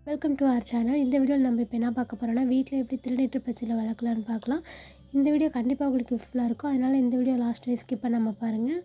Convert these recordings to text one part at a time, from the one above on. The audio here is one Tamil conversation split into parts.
வெல்கம் டு அவர் சேனல் இந்த வீடியோவில் நம்ம இப்போ என்ன பார்க்க போகிறோம்னா வீட்டில் எப்படி திருநீற்று பச்சையில் வளர்க்கலான்னு பார்க்கலாம் இந்த வீடியோ கண்டிப்பாக உங்களுக்கு யூஸ்ஃபுல்லாக இருக்கும் அதனால் இந்த வீடியோ லாஸ்ட் வரை ஸ்கிப் பண்ணாமல் பாருங்கள்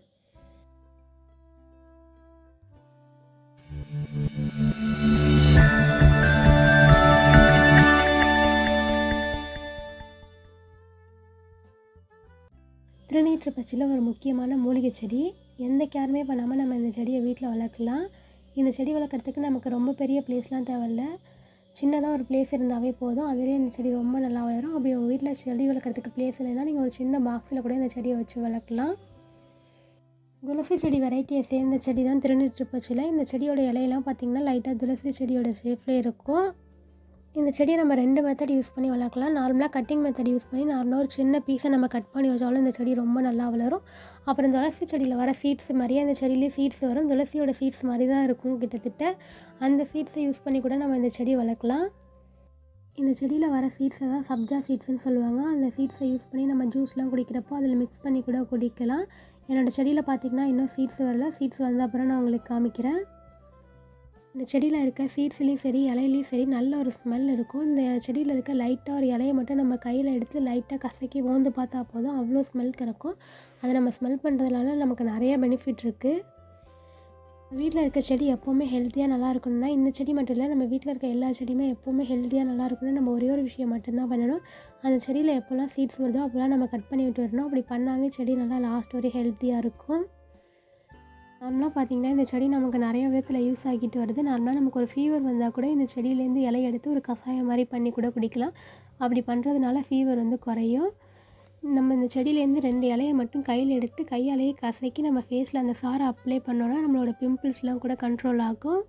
திருநீற்று பச்சையில் ஒரு முக்கியமான மூலிகை செடி எந்த கேருமே பண்ணாமல் நம்ம இந்த செடியை வீட்டில் வளர்க்கலாம் இந்த செடி வளர்க்குறதுக்கு நமக்கு ரொம்ப பெரிய பிளேஸ்லாம் தேவையில்ல சின்னதாக ஒரு பிளேஸ் இருந்தாவே போதும் அதுலேயே இந்த செடி ரொம்ப நல்லா வளரும் அப்படி உங்கள் வீட்டில் செடி வளர்க்குறதுக்கு பிளேஸ் இல்லைன்னா நீங்கள் ஒரு சின்ன பாக்ஸில் கூட இந்த செடியை வச்சு வளர்க்கலாம் துளசி செடி வெரைட்டியை சேர்ந்த செடி தான் திருநீற்று பச்சிலை இந்த செடியோட இலையெல்லாம் பார்த்திங்கன்னா லைட்டாக துளசி செடியோட ஷேப்லேயே இருக்கும் இந்த செடியை நம்ம ரெண்டு மெத்தட் யூஸ் பண்ணி வளர்க்கலாம் நார்மலாக கட்டிங் மெத்தட் யூஸ் பண்ணி நார்மலாக ஒரு சின்ன பீஸை நம்ம கட் பண்ணி வச்சாலும் இந்த செடி ரொம்ப நல்லா வளரும் அப்புறம் துளசி செடியில் வர சீட்ஸ் மாதிரியே அந்த செடியிலேயே சீட்ஸ் வரும் துளசியோட சீட்ஸ் மாதிரி தான் இருக்கும் கிட்டத்தட்ட அந்த சீட்ஸை யூஸ் பண்ணி கூட நம்ம இந்த செடி வளர்க்கலாம் இந்த செடியில் வர சீட்ஸை தான் சப்ஜா சீட்ஸ்னு சொல்லுவாங்க அந்த சீட்ஸை யூஸ் பண்ணி நம்ம ஜூஸ்லாம் குடிக்கிறப்போ அதில் மிக்ஸ் பண்ணி கூட குடிக்கலாம் என்னோடய செடியில் பார்த்திங்கன்னா இன்னும் சீட்ஸ் வரல சீட்ஸ் வந்த அப்புறம் நான் உங்களுக்கு காமிக்கிறேன் இந்த செடியில் இருக்க சீட்ஸ்லேயும் சரி இலையிலையும் சரி நல்ல ஒரு ஸ்மெல் இருக்கும் இந்த செடியில் இருக்க லைட்டாக ஒரு இலையை மட்டும் நம்ம கையில் எடுத்து லைட்டாக கசக்கி மோந்து பார்த்தா போதும் அவ்வளோ ஸ்மெல் கிடக்கும் அதை நம்ம ஸ்மெல் பண்ணுறதுனால நமக்கு நிறைய பெனிஃபிட் இருக்குது வீட்டில் இருக்க செடி எப்போவுமே ஹெல்த்தியாக நல்லா இருக்கணும்னா இந்த செடி மட்டும் இல்லை நம்ம வீட்டில் இருக்க எல்லா செடியுமே எப்போவுமே ஹெல்த்தியாக நல்லா இருக்கணும் நம்ம ஒரே ஒரு விஷயம் மட்டும்தான் பண்ணணும் அந்த செடியில் எப்போல்லாம் சீட்ஸ் வருதோ அப்போல்லாம் நம்ம கட் பண்ணி விட்டு வரணும் அப்படி பண்ணாவே செடி நல்லா லாஸ்ட் வரை ஹெல்த்தியாக இருக்கும் நார்மலாக பார்த்திங்கன்னா இந்த செடி நமக்கு நிறைய விதத்தில் யூஸ் ஆகிட்டு வருது நார்மலாக நமக்கு ஒரு ஃபீவர் வந்தால் கூட இந்த செடியிலேருந்து இலை எடுத்து ஒரு கஷாயம் மாதிரி பண்ணி கூட குடிக்கலாம் அப்படி பண்ணுறதுனால ஃபீவர் வந்து குறையும் நம்ம இந்த செடியிலேருந்து ரெண்டு இலையை மட்டும் கையில் எடுத்து கையாலேயே கசக்கி நம்ம ஃபேஸில் அந்த சாரை அப்ளை பண்ணோன்னா நம்மளோட பிம்பிள்ஸ்லாம் கூட கண்ட்ரோல் ஆகும்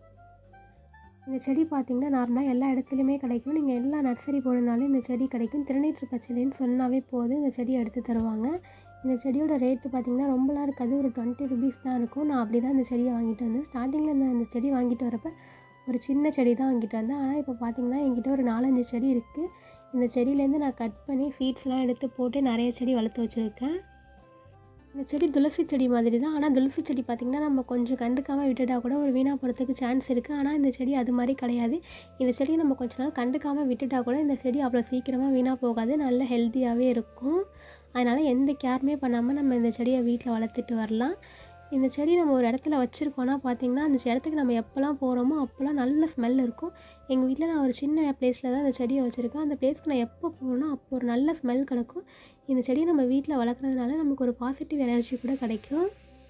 இந்த செடி பார்த்திங்கன்னா நார்மலாக எல்லா இடத்துலையுமே கிடைக்கும் நீங்கள் எல்லா நர்சரி போனனாலும் இந்த செடி கிடைக்கும் திருநீற்று பச்சிலைன்னு சொன்னாவே போதும் இந்த செடியை எடுத்து தருவாங்க இந்த செடியோட ரேட்டு பார்த்திங்கன்னா ரொம்பலாம் இருக்காது ஒரு டுவெண்ட்டி ருபீஸ் தான் இருக்கும் நான் அப்படி தான் இந்த செடியை வாங்கிட்டு வந்தேன் ஸ்டார்டிங்கில் இந்த இந்த செடி வாங்கிட்டு வரப்போ ஒரு சின்ன செடி தான் வாங்கிட்டு வந்தேன் ஆனால் இப்போ பார்த்திங்கன்னா என்கிட்ட ஒரு நாலஞ்சு செடி இருக்குது இந்த செடியிலேருந்து நான் கட் பண்ணி சீட்ஸ்லாம் எடுத்து போட்டு நிறைய செடி வளர்த்து வச்சுருக்கேன் இந்த செடி துளசி செடி மாதிரி தான் ஆனால் துளசி செடி பார்த்திங்கன்னா நம்ம கொஞ்சம் கண்டுக்காமல் விட்டுட்டா கூட ஒரு வீணாக போகிறதுக்கு சான்ஸ் இருக்குது ஆனால் இந்த செடி அது மாதிரி கிடையாது இந்த செடியை நம்ம கொஞ்ச நாள் கண்டுக்காமல் விட்டுட்டா கூட இந்த செடி அவ்வளோ சீக்கிரமாக வீணாக போகாது நல்ல ஹெல்த்தியாகவே இருக்கும் அதனால் எந்த கேருமே பண்ணாமல் நம்ம இந்த செடியை வீட்டில் வளர்த்துட்டு வரலாம் இந்த செடி நம்ம ஒரு இடத்துல வச்சுருக்கோன்னா பார்த்திங்கன்னா அந்த இடத்துக்கு நம்ம எப்போல்லாம் போகிறோமோ அப்போல்லாம் நல்ல ஸ்மெல் இருக்கும் எங்கள் வீட்டில் நான் ஒரு சின்ன பிளேஸில் தான் அந்த செடியை வச்சுருக்கேன் அந்த பிளேஸ்க்கு நான் எப்போ போகணும்னா அப்போ ஒரு நல்ல ஸ்மெல் கிடைக்கும் இந்த செடியை நம்ம வீட்டில் வளர்க்குறதுனால நமக்கு ஒரு பாசிட்டிவ் எனர்ஜி கூட கிடைக்கும்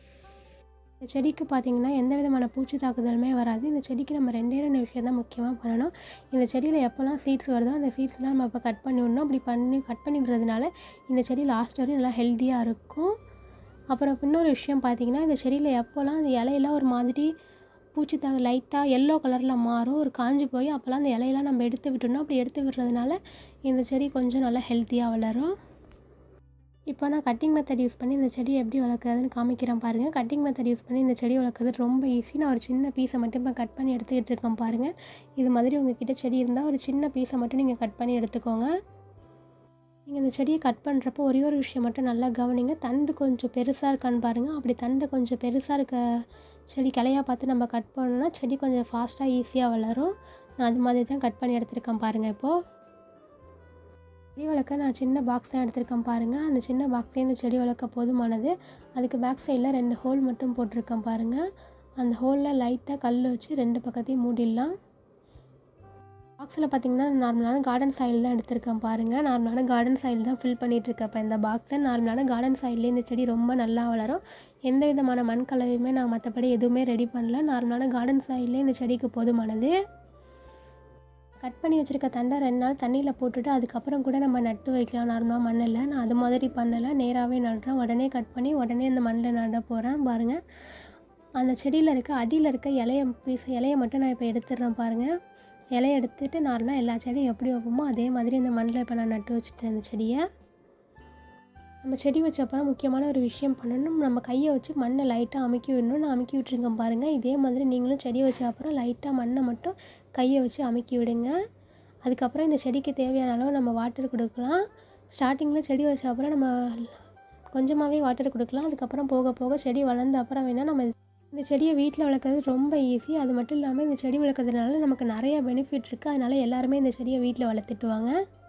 இந்த செடிக்கு பார்த்திங்கன்னா எந்த விதமான பூச்சி தாக்குதலுமே வராது இந்த செடிக்கு நம்ம ரெண்டே ரெண்டு விஷயம் தான் முக்கியமாக பண்ணணும் இந்த செடியில் எப்போல்லாம் சீட்ஸ் வருதோ அந்த சீட்ஸ்லாம் நம்ம இப்போ கட் பண்ணி விடணும் அப்படி பண்ணி கட் பண்ணி விடுறதுனால இந்த செடி லாஸ்ட் வரையும் நல்லா ஹெல்த்தியாக இருக்கும் அப்புறம் இன்னொரு விஷயம் பார்த்திங்கன்னா இந்த செடியில் எப்போல்லாம் அந்த இலையெல்லாம் ஒரு மாதிரி பூச்சி தாங்க லைட்டாக எல்லோ கலரில் மாறும் ஒரு காஞ்சி போய் அப்போல்லாம் அந்த இலையெல்லாம் நம்ம எடுத்து விட்டோம்னா அப்படி எடுத்து விடுறதுனால இந்த செடி கொஞ்சம் நல்லா ஹெல்த்தியாக வளரும் இப்போ நான் கட்டிங் மெத்தட் யூஸ் பண்ணி இந்த செடியை எப்படி வளர்க்குறதுன்னு காமிக்கிறேன் பாருங்கள் கட்டிங் மெத்தட் யூஸ் பண்ணி இந்த செடி வளர்க்குறது ரொம்ப ஈஸி நான் ஒரு சின்ன பீஸை மட்டும் இப்போ கட் பண்ணி எடுத்துக்கிட்டு இருக்கேன் பாருங்கள் இது மாதிரி உங்ககிட்ட செடி இருந்தால் ஒரு சின்ன பீஸை மட்டும் நீங்கள் கட் பண்ணி எடுத்துக்கோங்க நீங்கள் இந்த செடியை கட் பண்ணுறப்போ ஒரே ஒரு விஷயம் மட்டும் நல்லா கவனிங்க தண்டு கொஞ்சம் பெருசாக இருக்கான்னு பாருங்கள் அப்படி தண்டு கொஞ்சம் பெருசாக இருக்க செடி கிளையாக பார்த்து நம்ம கட் பண்ணோன்னா செடி கொஞ்சம் ஃபாஸ்ட்டாக ஈஸியாக வளரும் நான் அது மாதிரி தான் கட் பண்ணி எடுத்துருக்கேன் பாருங்கள் இப்போது செடி வளர்க்க நான் சின்ன பாக்ஸ் தான் எடுத்திருக்கேன் பாருங்கள் அந்த சின்ன பாக்ஸே இந்த செடி வளர்க்க போதுமானது அதுக்கு பேக் சைடில் ரெண்டு ஹோல் மட்டும் போட்டிருக்கேன் பாருங்கள் அந்த ஹோலில் லைட்டாக கல் வச்சு ரெண்டு பக்கத்தையும் மூடிடலாம் பாக்ஸில் பார்த்திங்கன்னா நார்மலான கார்டன் சாயில் தான் எடுத்திருக்கேன் பாருங்கள் நார்மலான கார்டன் சாயில் தான் ஃபில் பண்ணிகிட்ருக்கேன் இப்போ இந்த பாக்ஸை நார்மலான கார்டன் சாயிலே இந்த செடி ரொம்ப நல்லா வளரும் எந்த விதமான மண் கலவையுமே நான் மற்றபடி எதுவுமே ரெடி பண்ணல நார்மலான கார்டன் சாயிலே இந்த செடிக்கு போதுமானது கட் பண்ணி வச்சுருக்க தண்டை ரெண்டு நாள் தண்ணியில் போட்டுட்டு அதுக்கப்புறம் கூட நம்ம நட்டு வைக்கலாம் நார்மலாக மண்ணில் நான் அது மாதிரி பண்ணலை நேராகவே நடுறேன் உடனே கட் பண்ணி உடனே அந்த மண்ணில் நட போகிறேன் பாருங்கள் அந்த செடியில் இருக்க அடியில் இருக்க இலைய பீஸ் இலையை மட்டும் நான் இப்போ எடுத்துடுறேன் பாருங்கள் இலையை எடுத்துகிட்டு நார்மலாக எல்லா செடியும் எப்படி வைப்போமோ அதே மாதிரி இந்த மண்ணில் இப்போ நான் நட்டு வச்சுட்டேன் அந்த செடியை நம்ம செடி வச்ச அப்புறம் முக்கியமான ஒரு விஷயம் பண்ணணும் நம்ம கையை வச்சு மண்ணை லைட்டாக அமுக்கி விடணும் நான் அமுக்கி விட்டுருக்கேன் பாருங்கள் இதே மாதிரி நீங்களும் செடி வச்ச அப்புறம் லைட்டாக மண்ணை மட்டும் கையை வச்சு அமுக்கி விடுங்க அதுக்கப்புறம் இந்த செடிக்கு தேவையான அளவு நம்ம வாட்டர் கொடுக்கலாம் ஸ்டார்டிங்கில் செடி வச்ச அப்புறம் நம்ம கொஞ்சமாகவே வாட்டர் கொடுக்கலாம் அதுக்கப்புறம் போக போக செடி வளர்ந்த அப்புறம் வேணால் நம்ம இந்த செடியை வீட்டில் வளர்க்குறது ரொம்ப ஈஸி அது மட்டும் இல்லாமல் இந்த செடி வளர்க்குறதுனால நமக்கு நிறைய பெனிஃபிட் இருக்குது அதனால் எல்லாருமே இந்த செடியை வீட்டில் வளர்த்துட்டு வாங்க